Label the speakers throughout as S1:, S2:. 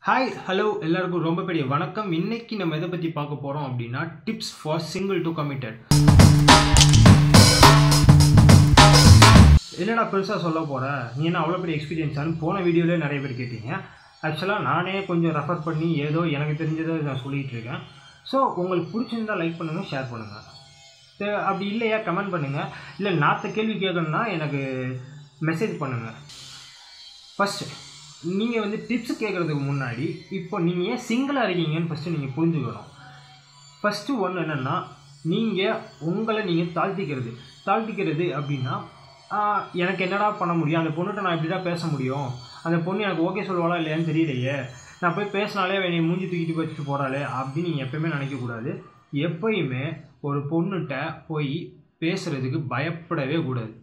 S1: hi hello எல்லாருக்கும் ரொம்ப பெரிய வணக்கம் இன்னைக்கு நம்ம எதை பற்றி பார்க்க போகிறோம் அப்படின்னா tips for single to committed என்னடா பெருசாக சொல்ல போகிற நீ என்ன அவ்வளோ பெரிய எக்ஸ்பீரியன்ஸானு போன வீடியோவிலே நிறைய பேர் கேட்டீங்க ஆக்சுவலாக நானே கொஞ்சம் ரெஃபர் பண்ணி ஏதோ எனக்கு தெரிஞ்சதை நான் சொல்லிகிட்டு இருக்கேன் ஸோ உங்களுக்கு பிடிச்சிருந்தா லைக் பண்ணுங்கள் ஷேர் பண்ணுங்கள் சரி, அப்படி இல்லையா கமெண்ட் பண்ணுங்கள் இல்லை நாற்ற கேள்வி கேட்கணுன்னா எனக்கு மெசேஜ் பண்ணுங்கள் ஃபஸ்ட்டு நீங்கள் வந்து டிப்ஸ் கேட்குறதுக்கு முன்னாடி இப்போ நீங்கள் ஏன் சிங்கிளாக இருக்கீங்கன்னு ஃபஸ்ட்டு நீங்கள் புரிஞ்சுக்கணும் ஃபஸ்ட்டு ஒன்று என்னென்னா நீங்கள் உங்களை நீங்கள் தாழ்த்திக்கிறது தாழ்த்திக்கிறது அப்படின்னா ஆஹ், எனக்கு என்னடா பண்ண முடியும் அந்த பொண்ணுகிட்ட நான் எப்படிடா பேச முடியும் அந்த பொண்ணு எனக்கு ஓகே சொல்லுவாளா இல்லையான்னு தெரியலையே நான் போய் பேசினாலே அவ என்னை மூஞ்சி தூக்கிட்டு வச்சுட்டு போகிறாளே அப்படின்னு நீங்கள் எப்பயுமே நினைக்கக்கூடாது எப்பயுமே ஒரு பொண்ணுகிட்ட போய் பேசுகிறதுக்கு பயப்படவே கூடாது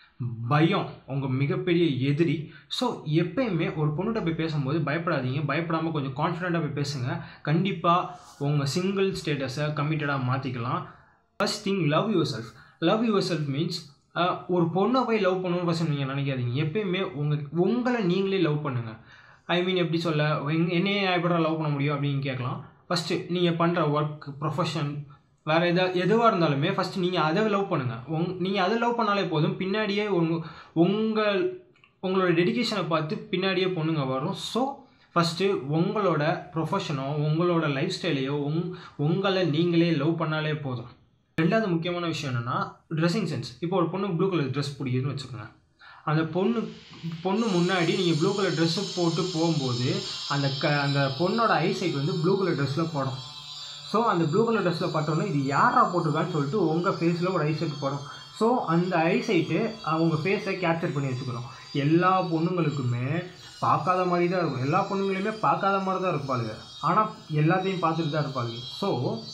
S1: பயம் உங்கள் மிகப்பெரிய எதிரி ஸோ எப்பயுமே ஒரு பொண்ணுகிட்ட போய் பேசும்போது பயப்படாதீங்க பயப்படாமல் கொஞ்சம் கான்ஃபிடெண்ட்டாக போய் பேசுங்க கண்டிப்பாக உங்கள் சிங்கிள் ஸ்டேட்டஸை கமிட்டடாக மாற்றிக்கலாம் first thing love yourself love yourself means ஒரு பொண்ணை போய் லவ் பண்ணணும்னு ஃபஸ்ட் நீங்கள் நினைக்காதீங்க எப்பயுமே உங்கள் உங்களை நீங்களே லவ் பண்ணுங்கள் ஐ மீன் எப்படி சொல்ல எங்க- என்னையே நான் எப்படி லவ் பண்ண முடியும் அப்படின்னு கேட்கலாம் ஃபஸ்ட்டு நீங்கள் பண்ணுற ஒர்க் ப்ரொஃபஷன் வேறு எதா எதுவாக இருந்தாலுமே ஃபஸ்ட்டு நீங்கள் அதை லவ் பண்ணுங்கள் உங் நீங்கள் அதை லவ் பண்ணாலே போதும் பின்னாடியே உங்க உங்கள் உங்களோட டெடிகேஷனை பார்த்து பின்னாடியே பொண்ணுங்க வரும் ஸோ ஃபஸ்ட்டு உங்களோட ப்ரொஃபஷனோ உங்களோட லைஃப் ஸ்டைலையோ உங் உங்களை நீங்களே லவ் பண்ணாலே போதும் ரெண்டாவது முக்கியமான விஷயம் என்னென்னா ட்ரெஸ்ஸிங் சென்ஸ் இப்போ ஒரு பொண்ணு ப்ளூ கலர் ட்ரெஸ் பிடிக்குதுன்னு வச்சுக்கோங்க அந்த பொண்ணு பொண்ணு முன்னாடி நீங்கள் ப்ளூ கலர் ட்ரெஸ்ஸு போட்டு போகும்போது அந்த க அந்த பொண்ணோட ஐசைட் வந்து ப்ளூ கலர் ட்ரெஸ்ஸில் படும் ஸோ அந்த ப்ளூ கலர் ட்ரெஸ்ஸில் பட்டோன்னே இது யாரா போட்டிருக்கான்னு சொல்லிட்டு உங்கள் ஃபேஸில் ஒரு ஐசைட் படும் ஸோ அந்த ஐசைட்டு அவங்க ஃபேஸை கேப்சர் பண்ணி வச்சுக்கிறோம் எல்லா பொண்ணுங்களுக்குமே பார்க்காத மாதிரி தான் இருக்கும் எல்லா பொண்ணுங்களுமே பார்க்காத மாதிரி தான் இருப்பாளுங்க ஆனால் எல்லாத்தையும் பார்த்துட்டு தான் இருப்பாங்க ஸோ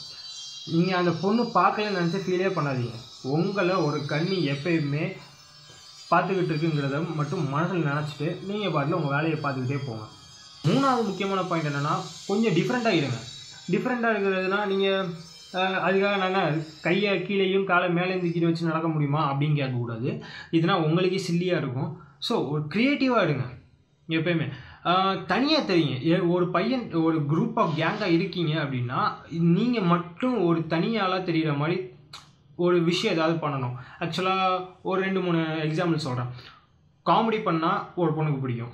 S1: நீங்கள் அந்த பொண்ணு பார்க்கலன்னு நினச்சி ஃபீலே பண்ணாதீங்க உங்களை ஒரு கண்ணி எப்பயுமே பார்த்துக்கிட்டு இருக்குங்கிறத மட்டும் மனசில் நினச்சிட்டு நீங்கள் பாட்டில் உங்கள் வேலையை பார்த்துக்கிட்டே போங்க மூணாவது முக்கியமான பாயிண்ட் என்னென்னா கொஞ்சம் டிஃப்ரெண்ட்டாக இருங்க டிஃப்ரெண்ட்டாக இருக்கிறதுனா நீங்கள் அதுக்காக நாங்கள் கையை கீழேயும் காலை மேலேயும் தூக்கிட்டு வச்சு நடக்க முடியுமா அப்படின்னு கேட்கக்கூடாது இதுனா உங்களுக்கே சில்லியாக இருக்கும் ஸோ ஒரு க்ரியேட்டிவாக இருங்க எப்பயுமே தனியாக தெரியுங்க ஏ- ஒரு பையன் ஒரு குரூப் ஆஃப் கேங்காக இருக்கீங்க அப்படின்னா நீங்கள் மட்டும் ஒரு தனியாளாக தெரிகிற மாதிரி ஒரு விஷயம் ஏதாவது பண்ணணும் ஆக்சுவலாக ஒரு ரெண்டு மூணு எக்ஸாம்பிள் சொல்கிறேன் காமெடி பண்ணால் ஒரு பொண்ணுக்கு பிடிக்கும்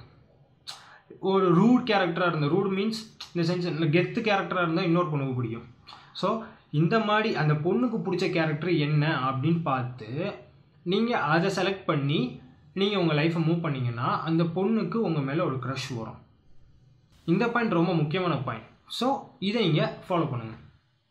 S1: ஒரு ரூட் கேரக்டராக இருந்த ரூட் மீன்ஸ் இந்த சென்ஸ் இல்லை கெத்து கேரக்டராக இருந்தால் இன்னொரு பொண்ணுக்கு பிடிக்கும் ஸோ இந்த மாதிரி அந்த பொண்ணுக்கு பிடிச்ச கேரக்டர் என்ன அப்படின்னு பார்த்து நீங்கள் அதை செலக்ட் பண்ணி நீங்கள் உங்கள் லைஃப்பை மூவ் பண்ணீங்கன்னா அந்த பொண்ணுக்கு உங்கள் மேலே ஒரு க்ரஷ் வரும் இந்த பாயிண்ட் ரொம்ப முக்கியமான பாயிண்ட் ஸோ இதை இங்கே ஃபாலோ பண்ணுங்கள்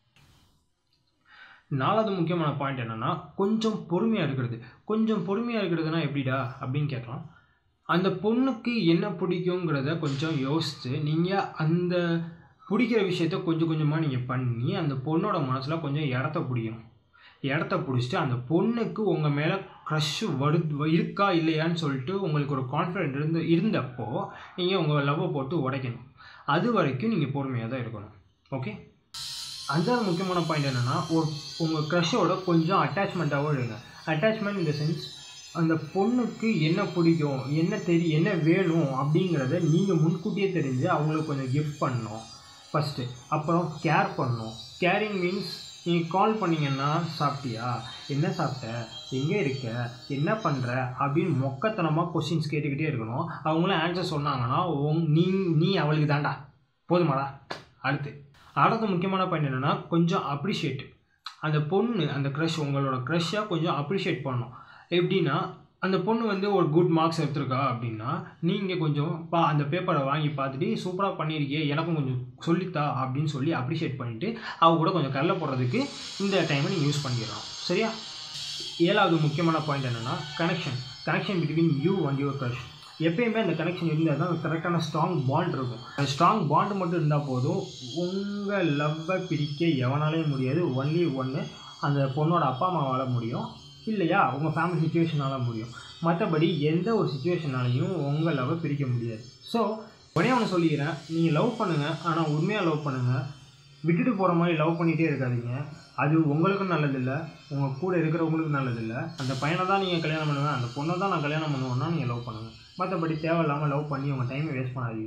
S1: நாலாவது முக்கியமான பாயிண்ட் என்னென்னா கொஞ்சம் பொறுமையாக இருக்கிறது கொஞ்சம் பொறுமையாக இருக்கிறதுனா எப்படிடா அப்படின்னு கேட்கலாம் அந்த பொண்ணுக்கு என்ன பிடிக்குங்கிறத கொஞ்சம் யோசித்து நீங்கள் அந்த பிடிக்கிற விஷயத்த கொஞ்சம் கொஞ்சமாக நீங்கள் பண்ணி அந்த பொண்ணோட மனசில் கொஞ்சம் இடத்த பிடிக்கணும் இடத்த பிடிச்சிட்டு அந்த பொண்ணுக்கு உங்கள் மேலே க்ரஷ் வரு இருக்கா இல்லையான்னு சொல்லிட்டு உங்களுக்கு ஒரு கான்ஃபிடென்ட் இருந்து இருந்தப்போ நீங்கள் உங்கள் லவ்வை போட்டு உடைக்கணும் அது வரைக்கும் நீங்கள் பொறுமையாக தான் இருக்கணும் ஓகே அஞ்சாவது முக்கியமான பாயிண்ட் என்னென்னா ஒரு உங்கள் க்ரஷோட கொஞ்சம் அட்டாச்மெண்ட்டாகவும் இருங்க அட்டாச்மெண்ட் இந்த சென்ஸ் அந்த பொண்ணுக்கு என்ன பிடிக்கும் என்ன தெரி என்ன வேணும் அப்படிங்கிறத நீங்கள் முன்கூட்டியே தெரிஞ்சு அவங்களுக்கு கொஞ்சம் கிஃப்ட் பண்ணணும் ஃபஸ்ட்டு அப்புறம் கேர் பண்ணணும் கேரிங் மீன்ஸ் நீங்கள் கால் பண்ணீங்கன்னா சாப்பிட்டியா என்ன சாப்பிட்ட எங்கே இருக்க என்ன பண்ணுற அப்படின்னு மொக்கத்தனமாக கொஷின்ஸ் கேட்டுக்கிட்டே இருக்கணும் அவங்களும் ஆன்சர் சொன்னாங்கன்னா உங் நீ நீ அவளுக்கு தாண்டா போதுமாடா அடுத்து அடுத்த முக்கியமான பாயிண்ட் என்னென்னா கொஞ்சம் அப்ரிஷியேட் அந்த பொண்ணு அந்த க்ரஷ் உங்களோட க்ரஷ்ஷை கொஞ்சம் அப்ரிஷியேட் பண்ணணும் எப்படின்னா அந்த பொண்ணு வந்து ஒரு குட் மார்க்ஸ் எடுத்திருக்கா அப்படின்னா நீங்கள் கொஞ்சம் பா அந்த பேப்பரை வாங்கி பார்த்துட்டு சூப்பராக பண்ணியிருக்கியே எனக்கும் கொஞ்சம் சொல்லித்தா அப்படின்னு சொல்லி அப்ரிஷியேட் பண்ணிவிட்டு அவ கூட கொஞ்சம் கடலை போடுறதுக்கு இந்த டைமை நீங்கள் யூஸ் பண்ணிடலாம் சரியா ஏழாவது முக்கியமான பாயிண்ட் என்னென்னா connection connection between you and your crush எப்பயுமே அந்த கனெக்ஷன் இருந்தால் தான் கரெக்டான ஸ்ட்ராங் பாண்ட் இருக்கும் அந்த ஸ்ட்ராங் பாண்ட் மட்டும் இருந்தால் போதும் உங்கள் லவ்வை பிரிக்க எவனாலையும் முடியாது ஒன்லி ஒன்று அந்த பொண்ணோட அப்பா அம்மாவால் முடியும் இல்லையா உங்கள் ஃபேமிலி சுச்சுவேஷனால் முடியும் மற்றபடி எந்த ஒரு சுச்சுவேஷனாலையும் உங்கள் லவ்வை பிரிக்க முடியாது ஸோ உடனே ஒன்று சொல்லிக்கிறேன் நீங்கள் லவ் பண்ணுங்கள் ஆனால் உண்மையாக லவ் பண்ணுங்கள் விட்டுட்டு போகிற மாதிரி லவ் பண்ணிகிட்டே இருக்காதீங்க அது உங்களுக்கும் நல்லதில்லை உங்கள் கூட இருக்கிறவங்களுக்கும் நல்லதில்லை அந்த பையனை தான் நீங்கள் கல்யாணம் பண்ணுவேன் அந்த பொண்ணை தான் நான் கல்யாணம் பண்ணுவேன்னா நீங்கள் லவ் பண்ணுங்கள் மற்றபடி தேவையில்லாமல் லவ் பண்ணி உங்கள் டைமை வேஸ்ட் பண்ணாதீங்க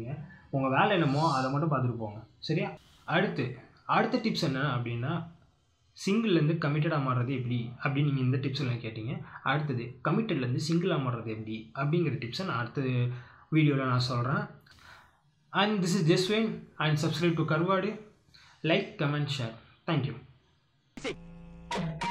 S1: உங்கள் வேலை என்னமோ அதை மட்டும் பார்த்துட்டு போங்க சரியா அடுத்து அடுத்த டிப்ஸ் என்ன அப்படின்னா சிங்கிள்லேருந்து கமிட்டடாக மாறுறது எப்படி அப்படின்னு நீங்கள் இந்த டிப்ஸ் எல்லாம் கேட்டீங்க அடுத்தது கமிட்டட்லேருந்து சிங்கிளாக மாறுறது எப்படி அப்படிங்கிற டிப்ஸை நான் அடுத்த வீடியோவில் நான் சொல்கிறேன் and this is Jeswin and subscribe to கர்வாடு லைக் கமெண்ட் ஷேர் தேங்க்யூ